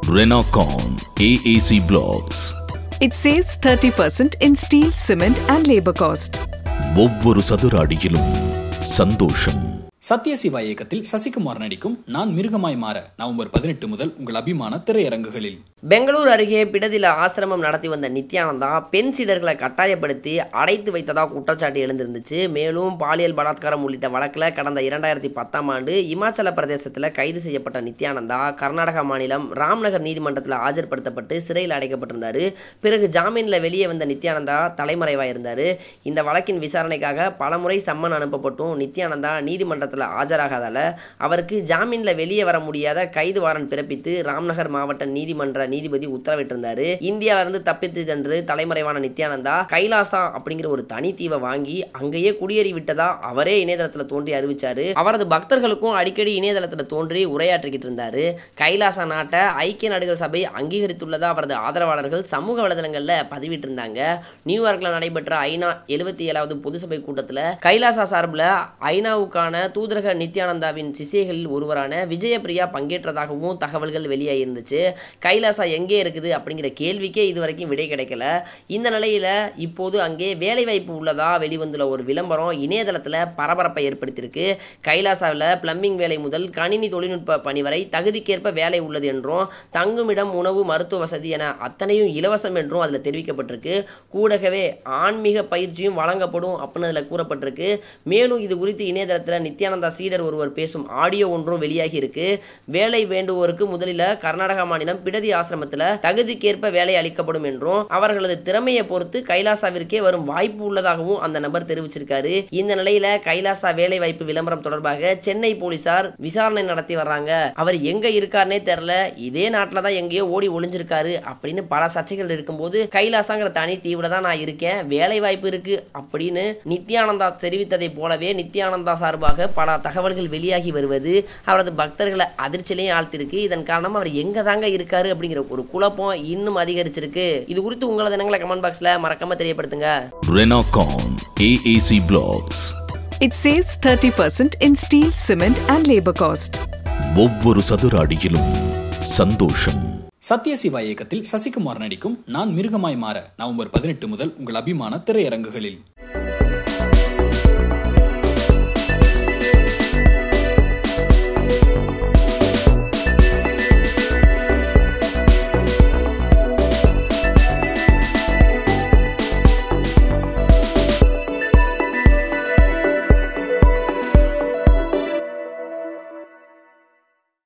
Renocon AAC Blocks It saves 30% in steel, cement, and labor cost. ஒவ்வொரு சதுர அடியிலும் சந்தோஷம் சத்யசிவா இயக்கத்தில் சசிகுமார் நடிக்கும் நான் மிருகமாய் மாற நவம்பர் பதினெட்டு முதல் உங்கள் அபிமான திரையரங்குகளில் பெங்களூர் அருகே பிடதில ஆசிரமம் நடத்தி வந்த நித்யானந்தா பெண் சீடர்களை கட்டாயப்படுத்தி அடைத்து வைத்ததாக குற்றச்சாட்டு எழுந்திருந்துச்சு மேலும் பாலியல் பலாத்காரம் உள்ளிட்ட வழக்கில் கடந்த இரண்டாயிரத்தி பத்தாம் ஆண்டு இமாச்சல பிரதேசத்தில் கைது செய்யப்பட்ட நித்யானந்தா கர்நாடகா மாநிலம் ராம்நகர் நீதிமன்றத்தில் ஆஜர்படுத்தப்பட்டு சிறையில் அடைக்கப்பட்டிருந்தார் பிறகு ஜாமீனில் வெளியே வந்த நித்யானந்தா தலைமறைவாக இருந்தார் இந்த வழக்கின் விசாரணைக்காக பலமுறை சம்மன் அனுப்பப்பட்டும் நித்யானந்தா நீதிமன்றத்தில் ஆஜராகாதால அவருக்கு ஜாமீனில் வெளியே வர முடியாத கைது வாரண்ட் பிறப்பித்து ராம்நகர் மாவட்ட நீதிமன்ற நீதிபதி உத்தரவிட்டிருந்தாரு இந்தியாவில இருந்து தப்பித்து சென்று தலைமறைவான நித்யானந்தா கைலாசா அப்படிங்கிற ஒரு தனி தீவை வாங்கி அங்கேயே குடியேறி விட்டதா அவரே இணையதளத்தில் தோன்றி அறிவிச்சாரு அவரது பக்தர்களுக்கும் அடிக்கடி இணையதளத்தில் தோன்றி உரையாற்றிக்கிட்டு இருந்தாரு கைலாசா நாட்டை ஐக்கிய நாடுகள் சபை அங்கீகரித்துள்ளதா அவரது ஆதரவாளர்கள் சமூக வலைதளங்களில் பதிவிட்டிருந்தாங்க நியூயார்க்கில் நடைபெற்ற ஐநா எழுபத்தி ஏழாவது பொதுசபை கூட்டத்தில் கைலாசா சார்பில் ஐநாவுக்கான தூதரக நித்யானந்தாவின் சிஷியர்களில் ஒருவரான விஜயபிரியா பங்கேற்றதாகவும் தகவல்கள் வெளியாகிருந்துச்சு கைலாசா எங்கே இருக்குது அப்படிங்கிற கேள்விக்கே இதுவரைக்கும் விடை கிடைக்கல இந்த நிலையில் இப்போது அங்கே வேலைவாய்ப்பு உள்ளதா வெளிவந்துள்ள ஒரு விளம்பரம் இணையதளத்தில் பரபரப்பை ஏற்படுத்தியிருக்கு கைலாசாவில் பிளம்பிங் வேலை முதல் கணினி தொழில்நுட்ப பணி வரை தகுதிக்கேற்ப வேலை உள்ளது என்றும் தங்குமிடம் உணவு மருத்துவ வசதி என அத்தனையும் இலவசம் என்றும் அதில் தெரிவிக்கப்பட்டிருக்கு கூடவே ஆன்மீக பயிற்சியும் வழங்கப்படும் அப்படின்னு அதில் கூறப்பட்டிருக்கு மேலும் இது குறித்து இணையதளத்தில் நித்யானந்தா சீடர் ஒருவர் பேசும் ஆடியோ ஒன்றும் வெளியாகி இருக்கு வேலை வேண்டுவோருக்கு முதலில் கர்நாடகா மாநிலம் பிடதி ஆசிரமத்தில் தகுதிக்கேற்ப வேலை அளிக்கப்படும் என்றும் அவர்களது திறமையை பொறுத்து கைலாசாவிற்கே வரும் வாய்ப்பு உள்ளதாகவும் அந்த நபர் தெரிவிச்சிருக்காரு இந்த நிலையில கைலாசா வேலை வாய்ப்பு விளம்பரம் தொடர்பாக சென்னை போலீசார் விசாரணை நடத்தி வர்றாங்க அவர் எங்க இருக்காருனே தெரியல இதே நாட்டில் தான் எங்கேயோ ஓடி ஒளிஞ்சிருக்காரு அப்படின்னு பல சர்ச்சைகள் இருக்கும்போது கைலாசாங்கிற தனி தீவுல தான் நான் இருக்கேன் வேலை வாய்ப்பு இருக்கு அப்படின்னு நித்யானந்தா தெரிவித்ததை போலவே நித்யானந்தா சார்பாக பல தகவல்கள் வெளியாகி வருவது அவரது பக்தர்களை அதிர்ச்சியிலையும் ஆழ்த்திருக்கு இதன் காரணமா அவர் எங்க தாங்க இருக்காரு அப்படிங்கிற ஒரு குழப்பம் இன்னும் அதிகரிச்சிருக்கு இது குறித்து உங்களது எண்ணங்களை கமெண்ட் பாக்ஸ்ல மறக்காம தெரியப்படுத்துங்க Renocon AAC Blocks It saves 30% in steel, cement, and labor cost. ஒவ்வொரு சதுர அடியிலும் சந்தோஷம் சத்யசிவா இயக்கத்தில் சசிகுமார் நடிக்கும் நான் மிருகமாய் மாற நவம்பர் பதினெட்டு முதல் உங்கள் அபிமான திரையரங்குகளில்